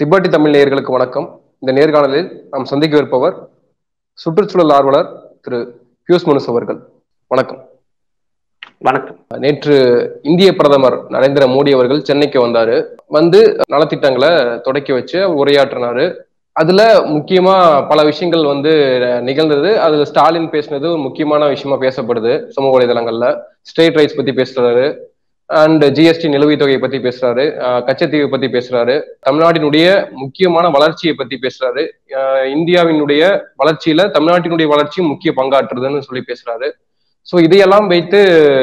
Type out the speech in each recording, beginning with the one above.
திபாட்டி தமிழ் நேயர்களுக்கு வணக்கம் இந்த நேர்காணலில் நாம் சந்திக்கவிருப்பவர் சுற்றுச்சூழல் ஆர்வலர் திரு பியூஸ் மனுஸ் அவர்கள் வணக்கம் வணக்கம் நேற்று இந்திய பிரதமர் நரேந்திர மோடி அவர்கள் சென்னைக்கு வந்தாரு வந்து நலத்திட்டங்களை தொடக்கி வச்சு உரையாற்றினாரு அதுல முக்கியமா பல விஷயங்கள் வந்து நிகழ்ந்தது அதுல ஸ்டாலின் பேசினது ஒரு முக்கியமான விஷயமா பேசப்படுது சமூக வலைதளங்கள்ல ஸ்டேட் ரைட்ஸ் பத்தி பேசுறாரு அண்ட் ஜிஎஸ்டி நிலுவைத் தொகையை பத்தி பேசுறாரு அஹ் கச்சத்தீவை பத்தி பேசுறாரு தமிழ்நாட்டினுடைய முக்கியமான வளர்ச்சியை பத்தி பேசுறாரு அஹ் இந்தியாவினுடைய வளர்ச்சியில தமிழ்நாட்டினுடைய வளர்ச்சியும் முக்கிய பங்காற்றுதுன்னு சொல்லி பேசுறாரு ஸோ இதையெல்லாம் வைத்து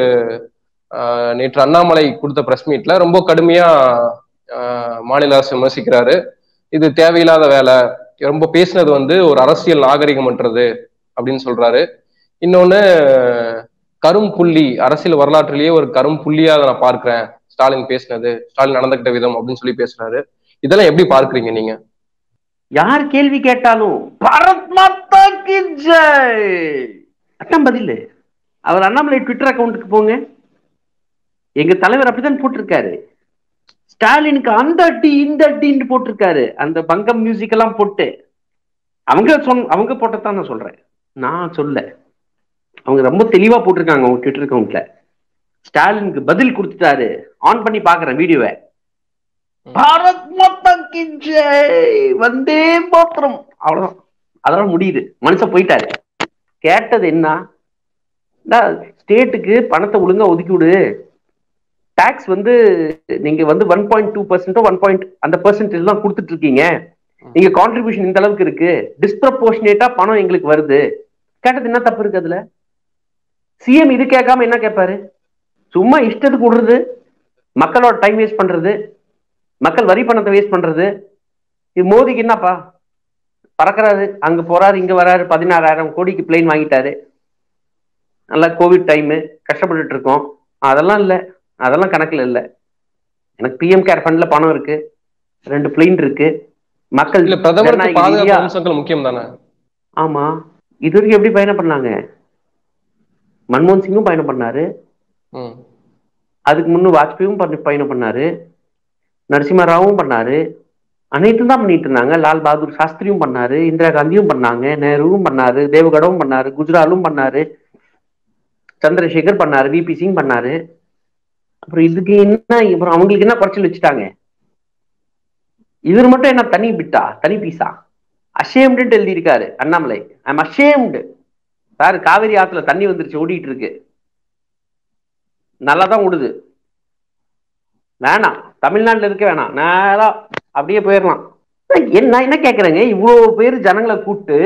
அஹ் நேற்று அண்ணாமலை கொடுத்த பிரஸ் மீட்ல ரொம்ப கடுமையா அஹ் மாநில அரசு விமர்சிக்கிறாரு இது தேவையில்லாத வேலை ரொம்ப பேசினது வந்து ஒரு அரசியல் நாகரிகமற்றது அப்படின்னு சொல்றாரு இன்னொன்னு கரும் புள்ளி அரசியல் வரலாற்றிலேயே ஒரு கரும் புள்ளியா அதை நான் பார்க்கிறேன் ஸ்டாலின் பேசினது ஸ்டாலின் நடந்துகிட்ட விதம் அப்படின்னு சொல்லி பேசுறாரு இதெல்லாம் எப்படி பார்க்கறீங்க நீங்க யார் கேள்வி கேட்டாலும் பாரத் மாதா கி ஜெய் அதான் பதில் அவர் அண்ணாமலை ட்விட்டர் அக்கௌண்ட்டுக்கு போங்க எங்க தலைவர் அப்படிதான் போட்டிருக்காரு ஸ்டாலினுக்கு அந்த அட்டி இந்த அட்டின்னு போட்டிருக்காரு அந்த பங்கம் மியூசிக் எல்லாம் போட்டு அவங்க சொன் அவங்க போட்டதான் நான் சொல்றேன் நான் சொல்ல அவங்க ரொம்ப தெளிவா போட்டிருக்காங்க அவங்க ட்விட்டர் அக்கௌண்ட்ல ஸ்டாலினுக்கு பதில் கொடுத்துட்டாரு ஆன் பண்ணி பாக்குறேன் வீடியோவை பாரத் மாதா கி ஜெய் வந்தே மாத்திரம் அவ்வளவுதான் அதோட முடியுது மனுஷன் போயிட்டாரு கேட்டது என்ன ஸ்டேட்டுக்கு பணத்தை ஒழுங்கா ஒதுக்கி விடு டாக்ஸ் வந்து நீங்க வந்து ஒன் பாயிண்ட் டூ பர்சன்டோ ஒன் பாயிண்ட் அந்த பர்சன்டேஜ் தான் கொடுத்துட்டு இருக்கீங்க நீங்க கான்ட்ரிபியூஷன் இந்த அளவுக்கு இருக்கு டிஸ்ப்ரப்போர்ஷனேட்டா பணம் எங்களுக்கு வருது கேட்டது என்ன தப்பு இருக்கு அதுல சிஎம் இது கேட்காம என்ன கேட்பாரு சும்மா இஷ்டத்துக்கு விடுறது மக்களோட டைம் வேஸ்ட் பண்றது மக்கள் வரி பணத்தை வேஸ்ட் பண்றது இது மோதிக்கு என்னப்பா பறக்கிறாரு அங்க போறாரு இங்க வராரு பதினாறாயிரம் கோடிக்கு பிளெயின் வாங்கிட்டாரு நல்லா கோவிட் டைமு கஷ்டப்பட்டுட்டு இருக்கோம் அதெல்லாம் இல்லை அதெல்லாம் கணக்குல இல்லை எனக்கு பிஎம் கேர் ஃபண்ட்ல பணம் இருக்கு ரெண்டு பிளெயின் இருக்கு மக்கள் இல்ல பிரதமருக்கு ஜனநாயக பாதுகாப்பு ரீதியா- அம்சங்கள் முக்கியம் தானே ஆமா இது வரைக்கும் எப்படி பயணம் பண்ணாங்க மன்மோகன் சிங்கும் பயணம் பண்ணாரு ம். அதுக்கு முன்னும் வாஜ்பாயும் பண்ணி பயணம் பண்ணாரு நரசிம்ம ராவும் பண்ணாரு அனைத்தும் தான் பண்ணிட்டு இருந்தாங்க லால் பகதூர் சாஸ்திரியும் பண்ணாரு இந்திரா காந்தியும் பண்ணாங்க நேருவும் பண்ணாரு தேவகடவும் பண்ணாரு குஜ்ராலும் பண்ணாரு சந்திரசேகர் பண்ணாரு விபி சிங் பண்ணாரு அப்புறம் இதுக்கு என்ன அப்புறம் அவங்களுக்கு என்ன குறைச்சல் வச்சுட்டாங்க இவர் மட்டும் என்ன தனி பிட்டா தனி பீஸா அஷேம்டு எழுதியிருக்காரு Annamalai I'm ashamed sir Kaveri ஆத்துல தண்ணி வந்துருச்சு ஓடிட்டு இருக்கு நல்லா தான் ஓடுது வேணாம் தமிழ்நாட்டுல இருக்க வேணாம் நேரா அப்படியே போயிடலாம் என்ன என்ன கேக்குறேங்க இவ்வளவு பேர் ஜனங்களை கூப்பிட்டு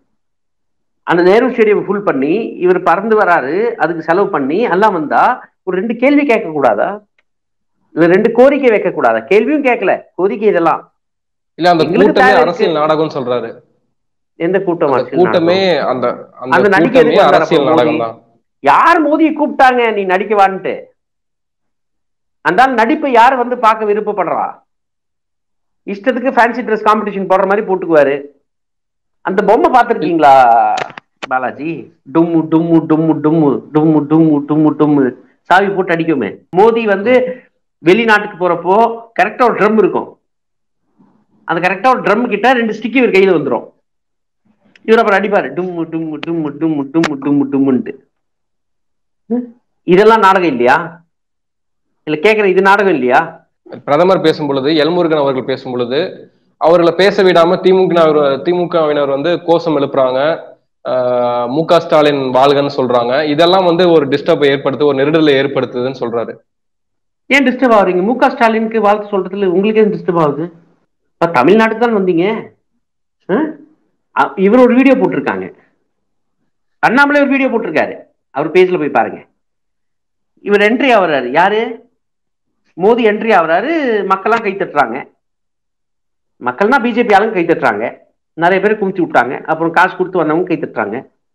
அந்த நேரு ஸ்டேடியம் ஃபுல் பண்ணி இவர் பறந்து வராரு அதுக்கு செலவு பண்ணி எல்லாம் வந்தா ஒரு ரெண்டு கேள்வி கேட்க கூடாதா இல்ல ரெண்டு கோரிக்கை வைக்க கூடாதா கேள்வியும் கேட்கல கோரிக்கை இதெல்லாம் இல்ல அந்த எங்களுக்கு கூட்டமே தேவை இருக்கு. அரசியல் நாடகம்னு சொல்றாரு எந்த கூட்டம் அந்த கூட்டமே அந்த அந்த அந்த நடிக்க கூட்டமே எதுக்கு வந்தாரு அரசியல் அப்போ நாடகம் தான் யார் மோதியை கூப்பிட்டாங்க நீ நடிக்கவான்ட்டு அந்த ஆள் நடிப்பை யார் வந்து பார்க்க விருப்பப்படுறா இஷ்டத்துக்கு ஃபேன்சி ட்ரெஸ் காம்படிஷன் போடுற மாதிரி போட்டுக்குவாரு அந்த பொம்மை பார்த்துருக்கீங்களா பாலாஜி டும்மு டும்மு டும்மு டும்மு டும்மு டும்மு டும்மு டும்மு சாவி போட்டு அடிக்குமே மோதி வந்து வெளிநாட்டுக்கு போறப்போ கரெக்டா ஒரு ட்ரம் இருக்கும் அந்த கரெக்டா ஒரு ட்ரம் கிட்ட ரெண்டு ஸ்டிக்கி இவர் கையில வந்துரும் இவர் அப்புறம் அடிப்பாரு டும்மு டும்மு டும்மு டும்மு டும்மு டும்மு டும்முன்ட்டு ம்? இதெல்லாம் நாடகம் இல்லையா இல்ல கேக்குறேன் இது நாடகம் இல்லையா பிரதமர் பேசும் பொழுது எல்முருகன் அவர்கள் பேசும் பொழுது அவர்களை பேச விடாம திமுக திமுகவினர் வந்து கோஷம் எழுப்புறாங்க ஆஹ் மு க ஸ்டாலின் வாழ்கன்னு சொல்றாங்க இதெல்லாம் வந்து ஒரு டிஸ்டர்பை ஏற்படுத்து ஒரு நெருடலை ஏற்படுத்துதுன்னு சொல்றாரு ஏன் டிஸ்டர்ப் ஆகுறீங்க மு க ஸ்டாலினுக்கு வாழ்த்து சொல்றதுல உங்களுக்கு ஏன் டிஸ்டர்ப் ஆகுது இப்ப தமிழ்நாட்டுக்கு தான் வந்தீங்க ஆ? அ- இவர் ஒரு வீடியோ போட்டிருக்காங்க அண்ணாமலை ஒரு வீடியோ போட்டிருக்காரு அவர் பேஜ்ல போய் பாருங்க இவர் என்ட்ரி ஆகுறாரு யாரு மோடி என்ட்ரி ஆகுறாரு மக்கள்லாம் கை தட்டுறாங்க மக்கள்னா பிஜேபி ஆளுங்க கை தட்டுறாங்க நிறைய பேர் குமிச்சு விட்டாங்க அப்புறம் காசு கொடுத்து வந்தவங்க கை தட்டுறாங்க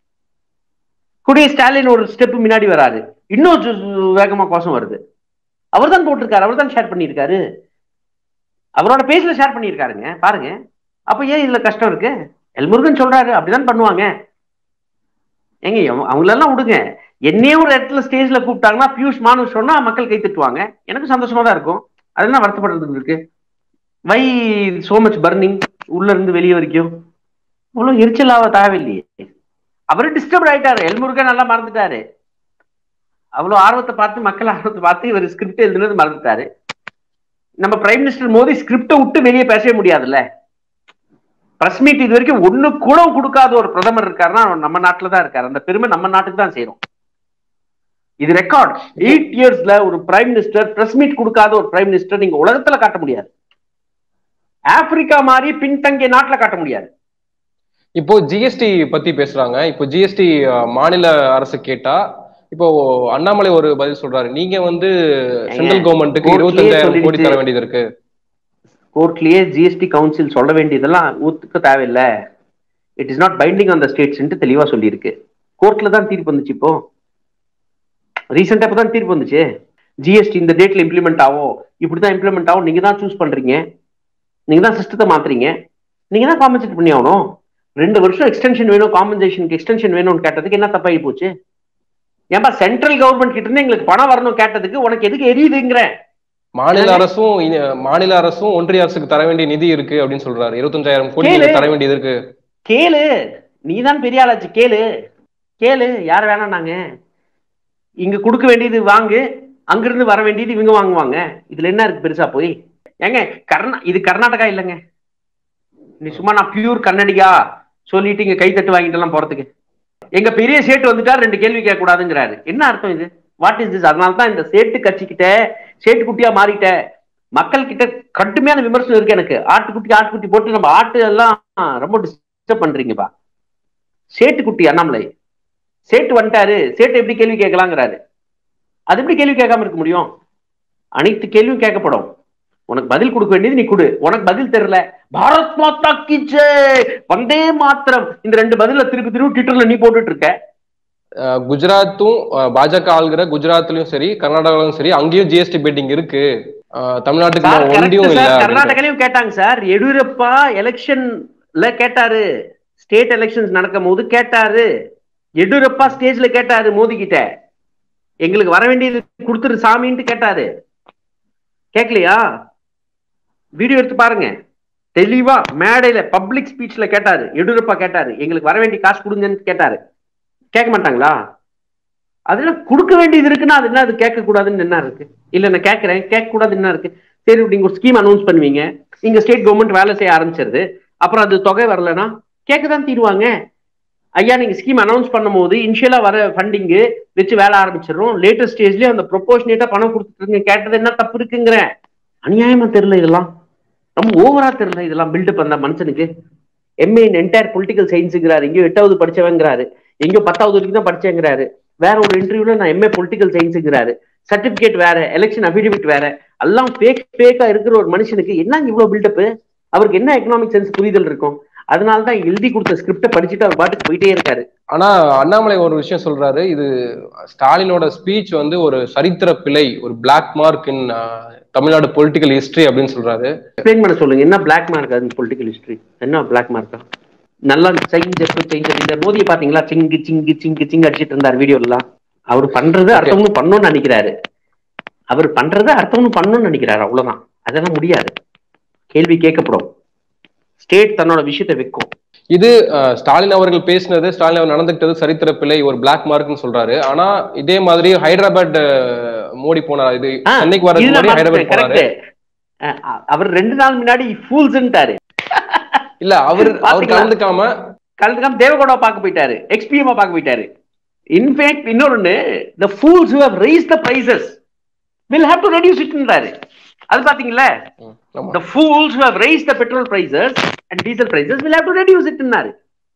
குடிய ஸ்டாலின் ஒரு ஸ்டெப் முன்னாடி வராரு இன்னும் ஜு- ஜு- வேகமா கோஷம் வருது அவர் தான் போட்டிருக்காரு அவர் தான் ஷேர் பண்ணியிருக்காரு அவரோட பேஜ்ல ஷேர் பண்ணியிருக்காருங்க பாருங்க அப்ப ஏன் இதுல கஷ்டம் இருக்கு எல்முருகன் சொல்றாரு அப்படிதான் பண்ணுவாங்க ஏங்க அவ- அவங்களெல்லாம் விடுங்க என்னையே ஒரு இடத்துல ஸ்டேஜ்ல கூப்பிட்டாங்கன்னா பியூஷ் மானுஷ் சொன்னா மக்கள் கை தட்டுவாங்க எனக்கு சந்தோஷமா தான் இருக்கும் அதெல்லாம் வருத்தப்படுறதுக்கு இருக்கு வை சோ மச் பர்னிங் உள்ள இருந்து வெளியே வரைக்கும் இவ்வளவு எரிச்சலாவ தேவையில்லையே அவரு டிஸ்டர்ப் ஆயிட்டாரு எல்முருகன் நல்லா மறந்துட்டாரு அவ்வளவு ஆர்வத்தை பார்த்து மக்கள் ஆர்வத்தை பார்த்து இவர் ஸ்கிரிப்ட் எழுதுனது மறந்துட்டாரு நம்ம பிரைம் மினிஸ்டர் மோடி ஸ்கிரிப்டை விட்டு வெளியே பேசவே முடியாதுல்ல பிரஸ் மீட் இது வரைக்கும் ஒண்ணு கூட கொடுக்காத ஒரு பிரதமர் இருக்காருன்னா அவர் நம்ம நாட்டுல தான் இருக்காரு அந்த பெருமை நம்ம நாட்டுக்கு தான் செய்யறோம் இது ரெக்கார்ட் எயிட் இயர்ஸ்ல ஒரு பிரைம் மினிஸ்டர் பிரஸ் மீட் கொடுக்காத ஒரு பிரைம் மினிஸ்டர் நீங்க உலகத்துல காட்ட முடியாது ஆப்பிரிக்கா மாதிரி பின்தங்கிய நாட்டுல காட்ட முடியாது இப்போ ஜிஎஸ்டி பத்தி பேசுறாங்க இப்போ ஜிஎஸ்டி மாநில அரசு கேட்டா இப்போ அண்ணாமலை ஒரு பதில் சொல்றாரு நீங்க வந்து சென்ட்ரல் கவர்மெண்ட்டுக்கு courtலயே இருபத்தஞ்சாயிரம் கோடி சொல்லிடுச்சு. தர வேண்டியது இருக்கு கோர்ட்லயே ஜிஎஸ்டி கவுன்சில் சொல்ல வேண்டியதெல்லாம் ஊத்துக்க தேவையில்ல it is not binding on the states தெளிவா சொல்லியிருக்கு கோர்ட்ல தான் தீர்ப்பு வந்துச்சு இப்போ ரீசெண்டா இப்பதான் தீர்ப்பு வந்துச்சு ஜிஎஸ்டி இந்த டேட்ல இம்ப்ளிமெண்ட் ஆகும் இப்படிதான் இம்ப்ளிமெண்ட் ஆகும் நீங்க தான் சூஸ் பண்றீங்க நீங்க தான் சிஸ்டத்தை மாத்துறீங்க நீங்க தான் காம்பன்சேட் பண்ணி ஆகணும் ரெண்டு வருஷம் எக்ஸ்டென்ஷன் வேணும் காம்பன்சேஷனுக்கு எக்ஸ்டென்ஷன் வேணும்னு கேட்டதுக்கு என்ன தப்பாகி போச்சு ஏன்பா சென்ட்ரல் கவர்மெண்ட் கிட்ட இருந்து எங்களுக்கு பணம் வரணும் கேட்டதுக்கு உனக்கு எதுக்கு எரியுதுங்கிறேன் மாநில அரசும் இ- மாநில அரசும் ஒன்றிய அரசுக்கு தர வேண்டிய நிதி இருக்கு அப்படின்னு சொல்றாரு இருபத்தஞ்சாயிரம் கோடி கேளு. நீங்க தர வேண்டியது இருக்கு கேளு நீதான் பெரிய ஆளாச்சு கேளு கேளு யார் வேணாம் நாங்க இங்க கொடுக்க வேண்டியது வாங்கு அங்கிருந்து வர வேண்டியது இவங்க வாங்குவாங்க இதுல என்ன இருக்கு பெருசா போய் ஏங்க கர்நா இது கர்நாடகா இல்லைங்க நீ சும்மா நான் பியூர் கன்னடிகா சொல்லிட்டு இங்க கை தட்டு வாங்கிட்டு எல்லாம் போறதுக்கு எங்க பெரிய சேட்டு வந்துட்டா ரெண்டு கேள்வி கேட்க கூடாதுங்கிறாரு என்ன அர்த்தம் இது வாட் இஸ் திஸ் அதனால தான் இந்த சேட்டு கட்சிக்கிட்ட சேட்டு குட்டியா மாறிட்ட மக்கள் கிட்ட கடுமையான விமர்சனம் இருக்கு எனக்கு ஆட்டுக்குட்டி ஆட்டுக்குட்டி போட்டு நம்ம ஆட்டு எல்லாம் ரொம்ப டிஸ்டர்ப் பண்றீங்கப்பா சேட்டுக்குட்டி அண்ணாமலை சேட்டு வந்துட்டாரு சேட்டு எப்படி கேள்வி கேட்கலாங்கிறாரு அது எப்படி கேள்வி கேட்காம இருக்க முடியும் அனைத்து கேள்வியும் கேட்கப்படும் உனக்கு பதில் கொடுக்க வேண்டியது நீ கொடு உனக்கு பதில் தெரியல பாரத் மாதா கி ஜெய் வந்தே மாத்திரம் இந்த ரெண்டு பதில திருப்பி திருப்பி ட்விட்டர்ல நீ போட்டுட்டு இருக்க அஹ் குஜராத்தும் அஹ் பாஜக ஆளுகிற குஜராத்லயும் சரி கர்நாடகாவிலும் சரி அங்கேயும் ஜிஎஸ்டி பெட்டிங் இருக்கு அஹ் தமிழ்நாட்டுக்கு சார் நான் correct ஒண்டியும் இல்ல சார் அப்படின்னு. கர்நாடகாலையும் கேட்டாங்க சார் எடியூரப்பா எலெக்ஷன்ல கேட்டாரு ஸ்டேட் எலெக்ஷன்ஸ் நடக்கும் போது கேட்டாரு எடியூரப்பா ஸ்டேஜ்ல கேட்டாரு மோடி கிட்ட எங்களுக்கு வர வேண்டியது கொடுத்துரு சாமின்ட்டு கேட்டாரு கேட்கலையா வீடியோ எடுத்து பாருங்க தெளிவா மேடையில பப்ளிக் ஸ்பீச்ல கேட்டாரு எடியூரப்பா கேட்டாரு எங்களுக்கு வர வேண்டிய காசு கொடுங்கன்னு கேட்டாரு கேட்க மாட்டாங்களா அதுல கொடுக்க வேண்டியது இருக்குன்னா அது என்ன அது கேட்க கூடாதுன்னு என்ன இருக்கு இல்ல நான் கேட்கறேன் கேட்க கூடாதுன்னு என்ன இருக்கு சரி நீங்க ஒரு ஸ்கீம் அனௌன்ஸ் பண்ணுவீங்க இங்க ஸ்டேட் கவர்மெண்ட் வேலை செய்ய ஆரம்பிச்சிருது அப்புறம் அது தொகை வரலனா கேட்க தான் தீருவாங்க ஐயா நீங்க ஸ்கீம் அனௌன்ஸ் பண்ணும்போது இனிஷியலா வர ஃபண்டிங் வச்சு வேலை ஆரம்பிச்சிடும் லேட்டஸ்ட் ஸ்டேஜ்லயே அந்த ப்ரொபோஷனேட்டா பணம் கொடுத்துருங்க கேட்டது என்ன தப்பு இருக்குங்கிறேன் அநியாயமா தெரியல இதெல்லாம் ரொம்ப ஓவரா தெரியல இதெல்லாம் பில்டப் அந்த மனுஷனுக்கு எம்ஏ இன் என்டையர் பொலிட்டிக்கல் சயின்ஸுங்கிறாரு எங்கேயோ எட்டாவது படிச்சவங்கிறாரு எங்கேயோ பத்தாவது வரைக்கும் தான் படிச்சேங்கிறாரு வேற ஒரு இன்டர்வியூல நான் எம்ஏ பொலிட்டிக்கல் சயின்ஸுங்கிறாரு சர்டிபிகேட் வேற எலெக்ஷன் அபிடவிட் வேற எல்லாம் ஃபேக் ஃபேக்கா இருக்கிற ஒரு மனுஷனுக்கு என்ன இவ்வளவு பில்டப் அவருக்கு என்ன எக்கனாமிக் சென்ஸ் புரிதல் இருக்கும் அதனால தான் எழுதி கொடுத்த ஸ்கிரிப்டை படிச்சுட்டு அவர் பாட்டுக்கு போயிட்டே இருக்காரு ஆனா அண்ணாமலை ஒரு விஷயம் சொல்றாரு இது ஸ்டாலினோட ஸ்பீச் வந்து ஒரு சரித்திர பிழை ஒரு black mark in Tamil Nadu political history அப்படின்னு சொல்றாரு எக்ஸ்பிளைன் பண்ண சொல்லுங்க என்ன பிளாக் மார்க் அது பொலிட்டிக்கல் ஹிஸ்டரி என்ன பிளாக் மார்க்கா நல்லா செஞ்சு செஞ்சு இந்த மோதியை பாத்தீங்களா சிங்கு சிங்கு சிங்கு சிங்கு அடிச்சிட்டு இருந்தார் வீடியோலாம் அவர் பண்றது அடுத்தவங்க பண்ணணும்னு நினைக்கிறாரு அவர் பண்றது அடுத்தவங்க பண்ணணும்னு நினைக்கிறாரு அவ்வளவுதான் அதெல்லாம் முடியாது கேள்வி கேட்கப்படும் ஸ்டேட் தன்னோட விஷயத்தை வைக்கும் இது அஹ், ஸ்டாலின் அவர்கள் பேசினது ஸ்டாலின் அவர் நடந்துக்கிட்டது சரித்திர பிழை ஒரு பிளாக் மார்க்னு சொல்றாரு ஆனா இதே மாதிரி ஹைதராபாத் அஹ், மோடி போனார் இது ஆ, சென்னைக்கு வரதுக்கு இதுல முன்னாடி ஹைதராபாத் போனாரு கரெக்ட் அவர் ரெண்டு நாள் முன்னாடி ஃபூல்ஸ்ன்ட்டாரு இல்ல அவர் அவர் பாத்தீங்களா? கலந்துக்காம கலந்துக்காம தேவகோடா பார்க்க போயிட்டாரு எக்ஸ்பிஎம் பார்க்க போயிட்டாரு இன்ஃபேக்ட் இன்னொன்னு the fools who have raise the prices will have to reduce இட்ன்றாரு அது பாத்தீங்களா ம், ஆமா. the fools who have raised the petrol prices and diesel prices will have to reduce it ன்னாரு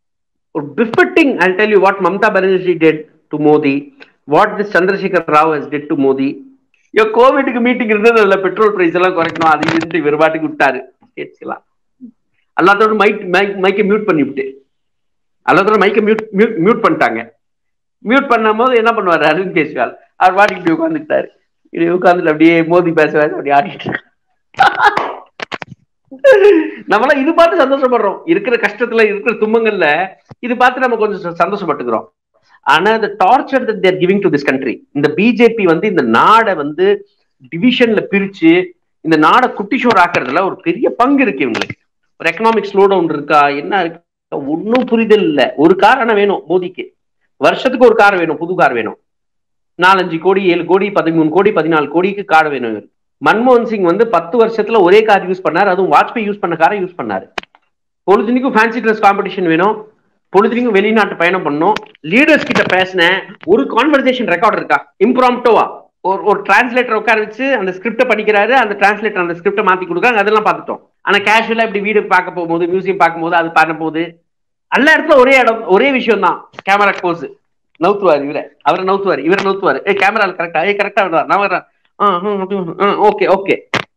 ஒரு befitting I'll tell you what Mamta Banerjee did to Modi what this Chandrasekhar Rao has did to Modi ஐயோ கோவிடுக்கு meeting இருந்தது அதுல petrol price எல்லாம் குறைக்கணும் அது இருந்து இவர் பாட்டுக்கு விட்டாரு ஸ்டேட்ஸ் எல்லாம் எல்லாத்தோட மைக் மைக்கை மியூட் பண்ணிவிட்டு எல்லாத்தோட மைக்கை மியூட் மியூட் பண்ணிட்டாங்க மியூட் பண்ணும்போது என்ன பண்ணுவாரு அரவிந்த் கெஜ்ரிவால் அவர் பாட்டுக்கு இப்படி உட்காந்துக்கிட்டாரு இப்படி உட்காந்துட்டு அப்படியே மோதி பேசுவாரு அப்படி ஆடிட்டு இருக்காரு. நம்மளாம் இது பார்த்து சந்தோஷப்படுறோம் இருக்கிற கஷ்டத்துல இருக்கிற துன்பங்கள்ல இது பார்த்து நம்ம கொஞ்சம் ச- சந்தோஷப்பட்டுக்கிறோம் ஆனா இந்த torture they're giving to this country இந்த பிஜேபி வந்து இந்த நாடை வந்து டிவிஷன்ல பிரிச்சு இந்த நாடை குட்டி ஷோர் ஆக்குறதுல ஒரு பெரிய பங்கு இருக்கு இவங்களுக்கு ஒரு எக்கனாமிக் ஸ்லோ டவுன் இருக்கா என்ன இருக்கு ஒன்றும் புரிதல் இல்லை ஒரு கார் ஆனா வேணும் மோதிக்கு வருஷத்துக்கு ஒரு கார் வேணும் புது கார் வேணும் நாலஞ்சு கோடி ஏழு கோடி பதிமூணு கோடி பதினாலு கோடிக்கு கார் வேணும் இவருக்கு. மன்மோகன் சிங் வந்து பத்து வருஷத்துல ஒரே கார் யூஸ் பண்ணாரு அதுவும் வாஜ்பாய் யூஸ் பண்ண காரை யூஸ் பண்ணாரு பொழுதுனிக்கும் ஃபேன்சி ட்ரெஸ் காம்படிஷன் வேணும் பொழுதுனிக்கும் வெளிநாட்டு பயணம் பண்ணணும் லீடர்ஸ் கிட்ட பேசின ஒரு கான்வர்சேஷன் ரெக்கார்ட் இருக்கா இம்ப்ராம்டோவா ஒரு ஒரு டிரான்ஸ்லேட்டர் உட்கார வச்சு அந்த ஸ்கிரிப்டை படிக்கிறாரு அந்த டிரான்ஸ்லேட்டர் அந்த ஸ்கிரிப்டை மாத்தி கொடுக்குறாங்க அதெல்லாம் பார்த்துட்டோம் ஆனா கேஷுவலா இப்படி வீடு பார்க்க போகும்போது மியூசியம் பார்க்கும்போது அது பண்ண போகுது எல்லா இடத்துல ஒரே இடம் ஒரே விஷயம் தான் கேமரா போஸ் நவுத்துவார் இவரை அவரை நவுத்துவார் இவரை நவுத்துவார் ஏ கேமரா கரெக்டா ஏ கரெக்டா வருதா நான் வரேன் ஓகே ஓகே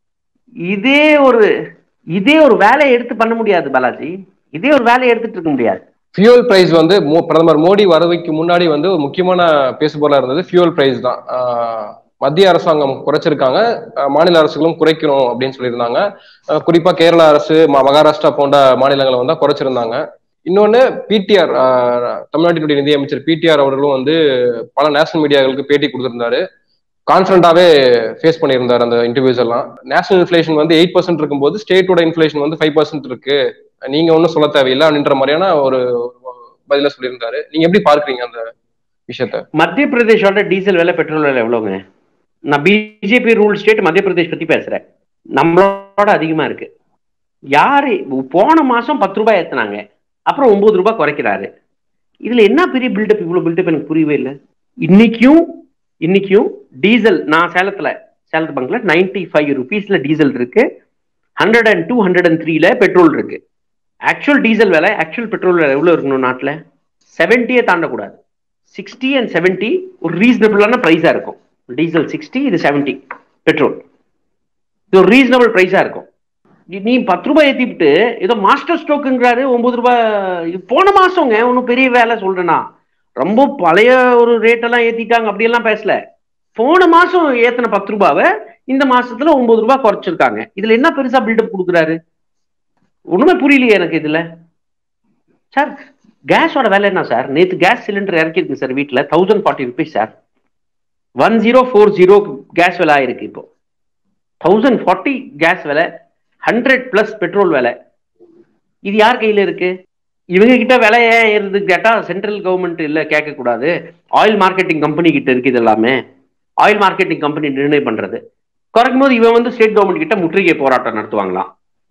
இதே ஒரு இதே ஒரு வேலையை எடுத்து பண்ண முடியாது பாலாஜி இதே ஒரு வேலையை எடுத்துட்டு இருக்க முடியாது ஃபியூல் பிரைஸ் வந்து மோ- பிரதமர் மோடி வருகைக்கு முன்னாடி வந்து ஒரு முக்கியமான பேசுபொருளா இருந்தது ஃபியூல் பிரைஸ் தான் ஆஹ் மத்திய அரசாங்கம் குறைச்சிருக்காங்க ஆஹ் மாநில அரசுகளும் குறைக்கணும் அப்படின்னு சொல்லியிருந்தாங்க ஆஹ் குறிப்பா கேரளா அரசு ம- மகாராஷ்டிரா போன்ற மாநிலங்களை வந்து குறைச்சிருந்தாங்க இன்னொன்னு பிடிஆர் தமிழ்நாட்டினுடைய நிதியமைச்சர் பிடிஆர் அவர்களும் வந்து பல நேஷனல் மீடியாக்களுக்கு பேட்டி கொடுத்திருந்தாரு கான்ஃபிடண்டாவே ஃபேஸ் பண்ணியிருந்தார் அந்த இன்டர்வியூஸ் எல்லாம் நேஷனல் இன்ஃபிளேஷன் வந்து எயிட் பர்சன்ட் இருக்கும்போது ஸ்டேட்டோட இன்ஃபிளேஷன் வந்து ஃபைவ் பர்சன்ட் இருக்கு நீங்க ஒன்றும் சொல்ல தேவையில்லை அப்படின்ற மாதிரியான ஒரு பதில சொல்லியிருந்தாரு நீங்க எப்படி பார்க்கறீங்க அந்த விஷயத்த மத்திய பிரதேஷோட டீசல் விலை பெட்ரோல் விலை எவ்வளவுங்க நான் பிஜேபி ரூல் ஸ்டேட் மத்திய பிரதேஷ் பத்தி பேசுறேன் நம்மளோட அதிகமா இருக்கு யாரு போன மாசம் பத்து ரூபாய் ஏத்துனாங்க அப்புறம் ஒன்பது ரூபாய் குறைக்கிறாரு இதுல என்ன பெரிய பில்டப் இவ்வளவு பில்டப் எனக்கு புரியவே இல்லை இன்னைக்கும் இன்னைக்கும் டீசல் நான் சேலத்துல சேலத்து பங்க்ல நைன்டி ஃபைவ் ருபீஸ்ல டீசல் இருக்கு hundred and two hundred and த்ரீல பெட்ரோல் இருக்கு ஆக்சுவல் டீசல் விலை ஆக்சுவல் பெட்ரோல் விலை எவ்வளவு இருக்கணும் நாட்டுல செவன்ட்டியே தாண்டக்கூடாது சிக்ஸ்டி அண்ட் செவன்ட்டி ஒரு ரீசனபிளான ப்ரைஸா இருக்கும் டீசல் சிக்ஸ்டி இது செவன்ட்டி பெட்ரோல் இது ஒரு ரீசனபிள் ப்ரைஸா இருக்கும் நீ- நீ பத்து ரூபாய் ஏத்திவிட்டு ஏதோ மாஸ்டர் ஸ்டோக்குங்கிறாரு ஒன்பது ரூபாய் இது போன மாசங்க ஒன்றும் பெரிய வேலை சொல்றேன்னா ரொம்ப பழைய ஒரு ரேட் எல்லாம் ஏத்திட்டாங்க அப்படியெல்லாம் பேசல போன மாசம் ஏத்தின பத்து ரூபாவை இந்த மாசத்துல ஒன்பது ரூபாய் குறைச்சிருக்காங்க இதுல என்ன பெருசா பில்டப் கொடுக்குறாரு ஒண்ணுமே புரியலையே எனக்கு இதுல சார் கேஸோட விலை என்ன சார் நேத்து கேஸ் சிலிண்டர் இறக்கிருக்கு சார் வீட்ல thousand forty rupees sir one zero four zero gas விலை ஆயிருக்கு இப்போ தௌசண்ட் ஃபார்ட்டி கேஸ் விலை ஹண்ட்ரட் பிளஸ் பெட்ரோல் விலை இது யார் கையில இருக்கு இவங்க கிட்ட விலை ஏன் ஏறுது கேட்டா சென்ட்ரல் கவர்மெண்ட் இல்ல கேட்க கூடாது ஆயில் மார்க்கெட்டிங் கம்பெனி கிட்ட இருக்கு இது எல்லாமே ஆயில் மார்க்கெட்டிங் கம்பெனி நிர்ணயம் பண்றது குறைக்கும் போது இவன் வந்து ஸ்டேட் கவர்மெண்ட் கிட்ட முற்றுகை போராட்டம் நடத்துவாங்களாம்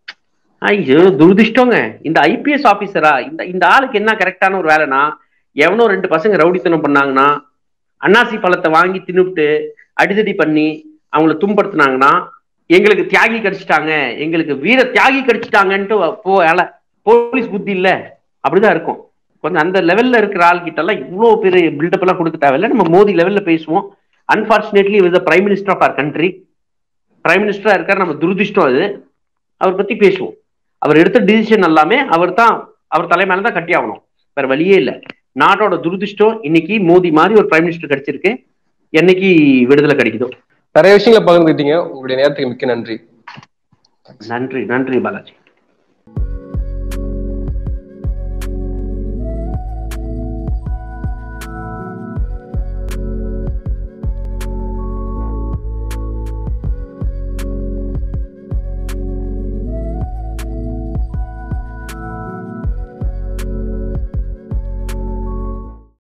ஐயோ துரதிஷ்டங்க இந்த ஐபிஎஸ் ஆபீசரா இந்த இந்த ஆளுக்கு என்ன கரெக்டான ஒரு வேலைனா எவனோ ரெண்டு பசங்க ரவுடித்தனம் பண்ணாங்கன்னா அன்னாசி பழத்தை வாங்கி தின்னுட்டு அடிதடி பண்ணி அவங்கள துன்படுத்துனாங்கன்னா எங்களுக்கு தியாகி கடிச்சிட்டாங்க எங்களுக்கு வீர தியாகி கடிச்சிட்டாங்கன்ட்டு போ வேலை போலீஸ் புத்தி இல்ல அப்படிதான் இருக்கும் கொஞ்சம் அந்த லெவல்ல இருக்கிற ஆள் கிட்ட எல்லாம் இவ்வளவு பெரிய பில்டப் எல்லாம் கொடுக்க தேவையில்ல நம்ம மோடி லெவல்ல பேசுவோம் unfortunately with prime minister of our country prime மினிஸ்டரா இருக்காரு நம்ம துரதிஷ்டம் அது அவர் பத்தி பேசுவோம் அவர் எடுத்த டிசிஷன் எல்லாமே அவர் தான் அவர் தலைமையில தான் கட்டி ஆகணும் வேற வழியே இல்லை நாட்டோட துரதிஷ்டம் இன்னைக்கு மோடி மாதிரி ஒரு பிரைம் மினிஸ்டர் கிடைச்சிருக்கு என்னைக்கு விடுதலை கிடைக்குதோ நிறைய விஷயங்களை பகிர்ந்துக்கிட்டீங்க உங்களுடைய நேரத்துக்கு மிக்க நன்றி நன்றி நன்றி பாலாஜி